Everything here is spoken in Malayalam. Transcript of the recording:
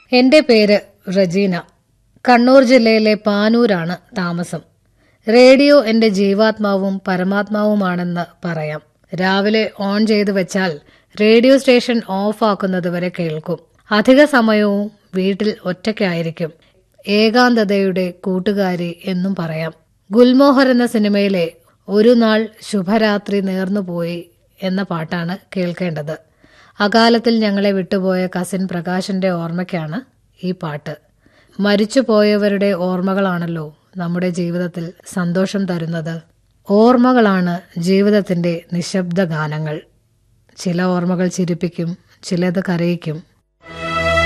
എന്റെ പേര് റജീന കണ്ണൂർ ജില്ലയിലെ പാനൂരാണ് താമസം റേഡിയോ എന്റെ ജീവാത്മാവും പരമാത്മാവുമാണെന്ന് പറയാം രാവിലെ ഓൺ ചെയ്തു വെച്ചാൽ റേഡിയോ സ്റ്റേഷൻ ഓഫ് ആക്കുന്നതുവരെ കേൾക്കും അധിക സമയവും വീട്ടിൽ ഒറ്റയ്ക്കായിരിക്കും ഏകാന്തതയുടെ കൂട്ടുകാരി എന്നും പറയാം ഗുൽമോഹർ എന്ന സിനിമയിലെ ഒരു നാൾ ശുഭരാത്രി നേർന്നുപോയി എന്ന പാട്ടാണ് കേൾക്കേണ്ടത് അകാലത്തിൽ ഞങ്ങളെ വിട്ടുപോയ കസിൻ പ്രകാശന്റെ ഓർമ്മയ്ക്കാണ് ഈ പാട്ട് മരിച്ചുപോയവരുടെ ഓർമ്മകളാണല്ലോ നമ്മുടെ ജീവിതത്തിൽ സന്തോഷം തരുന്നത് ഓർമ്മകളാണ് ജീവിതത്തിന്റെ നിശബ്ദ ഗാനങ്ങൾ ചില ഓർമ്മകൾ ചിരിപ്പിക്കും ചിലത് കരയിക്കും